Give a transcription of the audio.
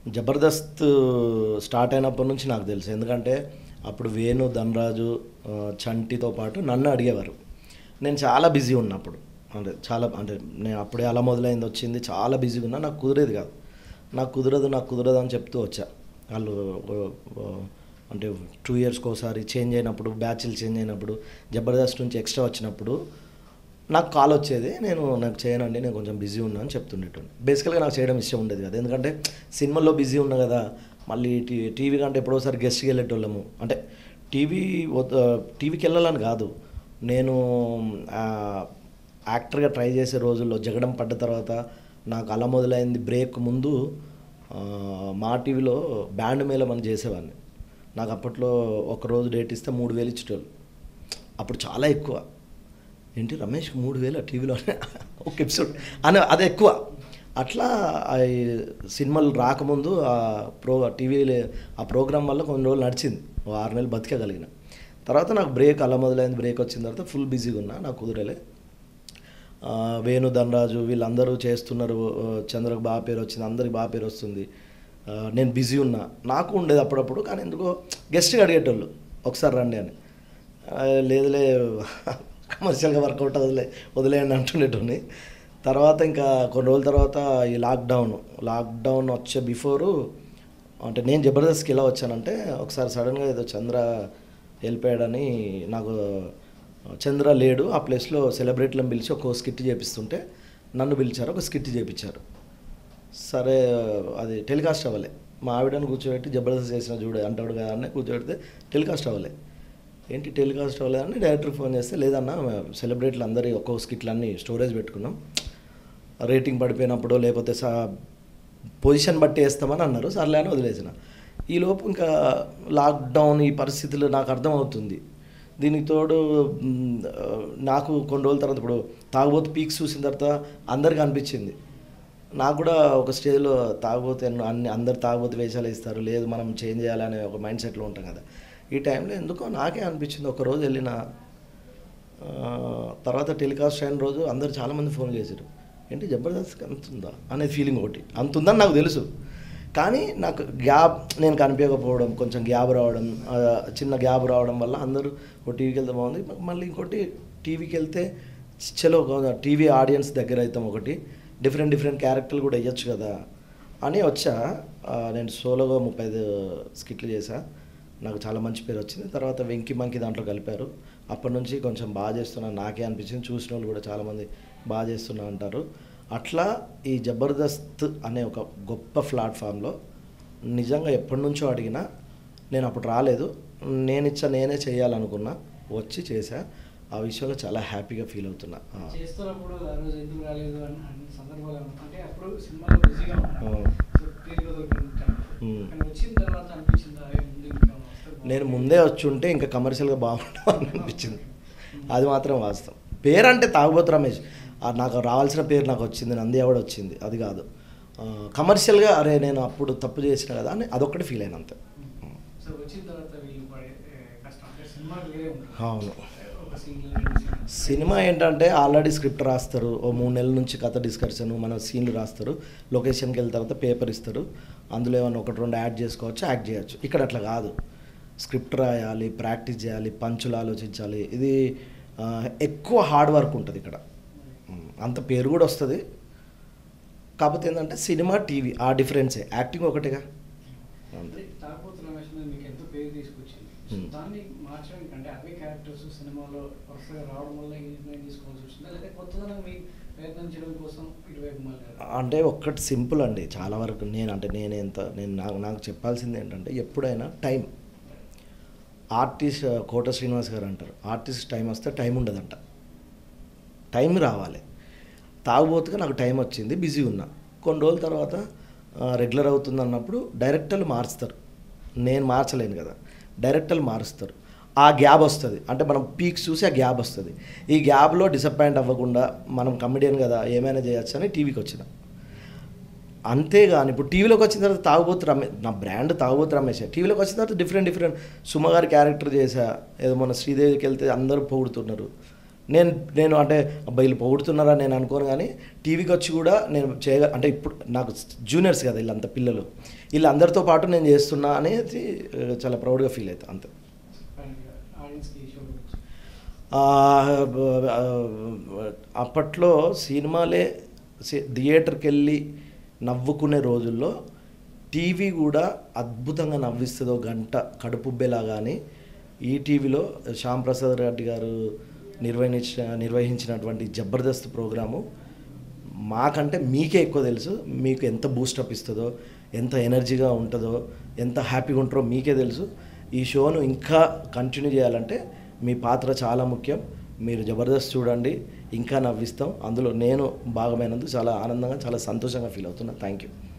Jabardasth start అయినప్పటి నుంచి నాకు తెలుసు ఎందుకంటే అప్పుడు వేణు ధనరాజు ఆ, చంటితో పాటు నన్ను అడిగేవారు నేను చాలా బిజీ ఉన్నప్పుడు అంటే చాలా అంటే నేను అప్పుడే అలా మొదలైంది వచ్చింది చాలా బిజీగా ఉన్నా నాకు కుదిరేది కాదు నాకు కుదరదు నాకు కుదరదు అని చెప్తూ వచ్చా వాళ్ళు ఓ- ఓ- అంటే టూ ఇయర్స్కి ఒకసారి చేంజ్ అయినప్పుడు బ్యాచ్లు చేంజ్ అయినప్పుడు జబర్దస్త్ నుంచి ఎక్స్ట్రా వచ్చినప్పుడు నాకు కాల్ వచ్చేది నేను నాకు చేయనండి నేను కొంచెం బిజీ ఉన్నా అని చెప్తుండేటోని బేసికల్గా నాకు చేయడం ఇష్టం ఉండేది కదా ఎందుకంటే సినిమాలో బిజీ ఉన్నా కదా మళ్ళీ టీ టీవీ కంటే ఎప్పుడోసారి గెస్ట్కి వెళ్ళేటోళ్ళము అంటే టీవీ టీవీకి వెళ్ళాలని కాదు నేను ఆ, యాక్టర్గా ట్రై చేసే రోజుల్లో జగడం పడ్డ తర్వాత నాకు అలా మొదలైంది బ్రేక్ ముందు ఆ, మా టీవీలో బ్యాండ్ మేళం అని చేసేవాడిని నాకు అప్పట్లో ఒక రోజు డేట్ ఇస్తే మూడు వేలు ఇచ్చేటోళ్ళు అప్పుడు చాలా ఎక్కువ ఏంటి రమేష్ మూడు వేలు టీవీలో ఒక ఎపిసోడ్ అని అది ఎక్కువ అట్లా ఆ ఈ సినిమాలు రాకముందు ఆ ప్రో టీవీ ఆ ప్రోగ్రామ్ వల్ల కొన్ని రోజులు నడిచింది ఓ ఆరు నెలలు బతికగలిగిన తర్వాత నాకు బ్రేక్ అలా మొదలైంది బ్రేక్ వచ్చిన తర్వాత ఫుల్ బిజీగా ఉన్నా నాకు కుదరలే ఆ, వేణు ధనరాజు వీళ్ళందరూ చేస్తున్నారు ఆ, చంద్రకు బాగా పేరు వచ్చింది అందరికి బాగా పేరు వస్తుంది ఆ, నేను బిజీ ఉన్నా నాకు ఉండేది అప్పుడప్పుడు కానీ ఎందుకో గెస్ట్గా అడిగేటోళ్ళు ఒకసారి రండి అని ఆ, లేదులే కమర్షియల్గా వర్కౌట్ వదిలే వదిలేయండి అంటుండేటోని తర్వాత ఇంకా కొన్ని రోజుల తర్వాత ఈ లాక్డౌన్ లాక్డౌన్ వచ్చే బిఫోరు అంటే నేను జబర్దస్త్కి ఎలా వచ్చానంటే ఒకసారి సడన్గా ఏదో చంద్ర వెళ్ళిపోయాడని నాకు చంద్ర లేడు ఆ ప్లేస్లో సెలబ్రిటీలను పిలిచి ఒక స్కిట్ చేపిస్తుంటే నన్ను పిలిచారు ఒక స్కిట్ చేపించారు సరే అది టెలికాస్ట్ అవ్వలే మా ఆవిడని కూర్చోబెట్టి జబర్దస్త్ చేసిన చూడ అంటాడు కదా అని కూర్చోబెడితే టెలికాస్ట్ అవ్వలే ఏంటి టెలికాస్ట్ అవ్వలేదని డైరెక్టర్ ఫోన్ చేస్తే లేదన్నా సెలబ్రిటీలు అందరి ఒక్కో స్కిట్లన్నీ స్టోరేజ్ పెట్టుకున్నాం రేటింగ్ పడిపోయినప్పుడు లేకపోతే సా పొజిషన్ బట్టి వేస్తామని అన్నారు సర్లే అని వదిలేసిన ఈలోపు ఇంకా లాక్డౌన్ ఈ పరిస్థితులు నాకు అర్థమవుతుంది దీనికి తోడు మ్, ఆ, నాకు కొన్ని రోజుల తర్వాత ఇప్పుడు తాగుబోతు పీక్స్ చూసిన తర్వాత అందరికీ అనిపించింది నాకు కూడా ఒక స్టేజ్లో తాగుబోతు ఎన్నో అన్ని అందరు తాగుబోతు వేషాలు ఇస్తారు లేదు మనం చేంజ్ చేయాలనే ఒక మైండ్ సెట్లో ఉంటాం కదా ఈ టైంలో ఎందుకో నాకే అనిపించింది ఒక రోజు వెళ్ళిన ఆ, తర్వాత టెలికాస్ట్ అయిన రోజు అందరు చాలామంది ఫోన్ చేశారు ఏంటి జబర్దస్త్ అంత ఉందా అనే ఫీలింగ్ ఒకటి అంత ఉందని నాకు తెలుసు కానీ నాకు గ్యాప్ నేను కనిపించకపోవడం కొంచెం గ్యాప్ రావడం ఆ, చిన్న గ్యాప్ రావడం వల్ల అందరూ ఒక టీవీకి వెళ్తే బాగుంది మళ్ళీ ఇంకోటి టీవీకి వెళ్తే చలో టీవీ ఆడియన్స్ దగ్గర అవుతాం ఒకటి డిఫరెంట్ డిఫరెంట్ క్యారెక్టర్లు కూడా వేయచ్చు కదా అని వచ్చా ఆ, నేను సోలోగా ముప్పై ఐదు స్కిట్లు చేశా నాకు చాలా మంచి పేరు వచ్చింది తర్వాత వెంకి మంకి దాంట్లో కలిపారు అప్పటి నుంచి కొంచెం బాగా చేస్తున్నాను నాకే అనిపించింది చూసిన వాళ్ళు కూడా చాలామంది బాగా చేస్తున్నా అంటారు అట్లా ఈ జబర్దస్త్ అనే ఒక గొప్ప ప్లాట్ఫామ్లో నిజంగా ఎప్పటి నుంచో అడిగినా నేను అప్పుడు రాలేదు నేను ఇచ్చా నేనే చేయాలనుకున్నా వచ్చి చేశా ఆ విషయంలో చాలా హ్యాపీగా ఫీల్ అవుతున్నా ఆ. చేస్తున్నప్పుడు ఆ రోజు ఎందుకు రాలేదు అని అన్ని సందర్భాలు ఏమన్నా? అంటే అప్పుడు సినిమాలో బిజీగా ఉన్నాను ఆ. సో తీరిక దొరికింటాను ఉమ్. కానీ వచ్చిన తర్వాత అనిపించిందా "ఏ, ముందు ఇంకా వస్తే బాగుండు." నేను ముందే వచ్చి ఉంటే ఇంకా కమర్షియల్గా బాగుంటాం అని అనిపించింది అది మాత్రం వాస్తవం పేరు అంటే తాగుబోతు రమేష్ ఆ నాకు రావాల్సిన పేరు నాకు వచ్చింది నంది ఎవడ వచ్చింది అది కాదు ఆ, కమర్షియల్గా అరే నేను అప్పుడు తప్పు చేసిన కదా అని అదొక్కటి ఫీల్ అయిన అంతే సో వచ్చిన తర్వాత వీళ్ళు పడే ఏ, కష్టం అంటే సినిమా వేరే ఉంటుంది అవును ఒక సీన్ రెండు సీన్లు సినిమా ఏంటంటే ఆల్రెడీ స్క్రిప్ట్ రాస్తారు ఓ మూడు నెలల నుంచి కథ డిస్కషన్ మన సీన్లు రాస్తారు లొకేషన్కి వెళ్ళిన తర్వాత పేపర్ ఇస్తారు అందులో ఏమైనా ఒకటి రెండు యాడ్ చేసుకోవచ్చు యాక్ట్ చేయొచ్చు ఇక్కడ అట్లా కాదు స్క్రిప్ట్ రాయాలి ప్రాక్టీస్ చేయాలి పంచులు ఆలోచించాలి ఇది ఆ, ఎక్కువ హార్డ్ వర్క్ ఉంటుంది ఇక్కడ ఉమ్, అంత పేరు కూడా వస్తుంది కాకపోతే ఏంటంటే సినిమా టీవీ ఆ డిఫరెన్సే యాక్టింగ్ ఒకటిగా అంతే అంటే తాకపోతు రమేష్ మీద మీకు ఎంతో పేరు తీసుకొచ్చింది సో Hmm. దాన్ని మార్చడానికి అంటే అవే క్యారెక్టర్స్ సినిమాలో వరుసగా రావడం వల్ల ఈ నిర్ణయం తీసుకోవాల్సి వచ్చిందా లేదా కొత్తదనం మీ ప్రయత్నించడం కోసం ఇటువైపు మళ్ళీ అంటే ఒక్కటి సింపుల్ అండి చాలా వరకు నేను అంటే నేను ఎంత నేను నాకు నాకు చెప్పాల్సింది ఏంటంటే ఎప్పుడైనా టైం ఆర్టిస్ట్ కోట శ్రీనివాస్ గారు అంటారు ఆర్టిస్ట్ టైం వస్తే టైం ఉండదంట టైం రావాలి తాగుబోతుగా నాకు టైం వచ్చింది బిజీ ఉన్నా కొన్ని రోజుల తర్వాత రెగ్యులర్ అవుతుంది అన్నప్పుడు డైరెక్టర్లు మారుస్తారు నేను మార్చలేను కదా డైరెక్టర్లు మారుస్తారు ఆ గ్యాప్ వస్తుంది అంటే మనం పీక్స్ చూసి ఆ గ్యాప్ వస్తుంది ఈ గ్యాప్లో డిసప్పాయింట్ అవ్వకుండా మనం కమెడియన్ కదా ఏమైనా చేయొచ్చు అని టీవీకి వచ్చిన అంతేగాని ఇప్పుడు టీవీలోకి వచ్చిన తర్వాత తాగుబోతు రమేష్ నా బ్రాండ్ తాగుబోతు రమేష్ టీవీలోకి వచ్చిన తర్వాత డిఫరెంట్ డిఫరెంట్ సుమ గారి క్యారెక్టర్ చేశా ఏదో మన శ్రీదేవికి వెళ్తే అందరూ పొగుడుతున్నారు నేను నేను అంటే అబ్బాయి వీళ్ళు పొగుడుతున్నారా నేను అనుకోను కానీ టీవీకి వచ్చి కూడా నేను చేయగ అంటే ఇప్పుడు నాకు జూనియర్స్ కదా వీళ్ళంత పిల్లలు వీళ్ళందరితో పాటు నేను చేస్తున్నా అనేది ఆ, చాలా ప్రౌడ్గా ఫీల్ అవుతాను అంతే ఆడియన్స్కి ఈ షో గురించి ఆ, ఆ, అప్పట్లో సినిమాలే సి- థియేటర్కి వెళ్ళి నవ్వుకునే రోజుల్లో టీవీ కూడా అద్భుతంగా నవ్విస్తుందో గంట కడుపుబ్బేలా కానీ ఈ టీవీలో శ్యామ్ ప్రసాద్ రెడ్డి గారు నిర్వహించిన నిర్వహించినటువంటి జబర్దస్త్ ప్రోగ్రాము మాకంటే మీకే ఎక్కువ తెలుసు మీకు ఎంత బూస్టప్ ఇస్తుందో ఎంత ఎనర్జీగా ఉంటుందో ఎంత హ్యాపీగా ఉంటారో మీకే తెలుసు ఈ షోను ఇంకా కంటిన్యూ చేయాలంటే మీ పాత్ర చాలా ముఖ్యం మీరు జబర్దస్త్ చూడండి ఇంకా నవ్విస్తాం అందులో నేను భాగమైనందుకు చాలా ఆనందంగా చాలా సంతోషంగా ఫీల్ అవుతున్నా థ్యాంక్ యూ